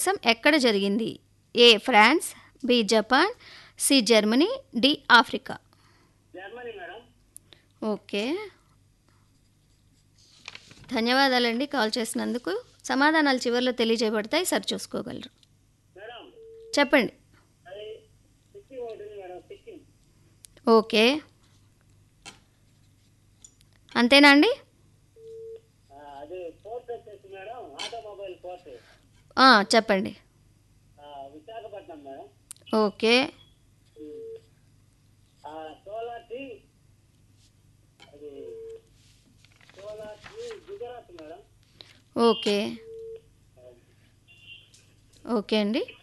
దినోత్సవం ఎక్కడ జరిగింది A France B Japan C Germany D Africa Germany madam okay ధన్యవాదాలండి కాల్ చేసినందుకు సమాధానాలు చివరిలో తెలియజేయబడతాయి సరి చూసుకోగలరు మేడం చెప్పండి అది సిక్కిం ఒకటి ఉంది మేడం సిక్కిం ఓకే అంతేనా అండి ఆ, అది పోర్ట్ వచ్చేసి మేడం ఆటోమొబైల్ పోర్ట్ ఆ, చెప్పండి ఆ, విశాఖపట్నం మేడం ఓకే ఆ, సోలార్ టీ అది సోలార్ టీ గుజరాత్ మేడం ఓకే ఓకే అండి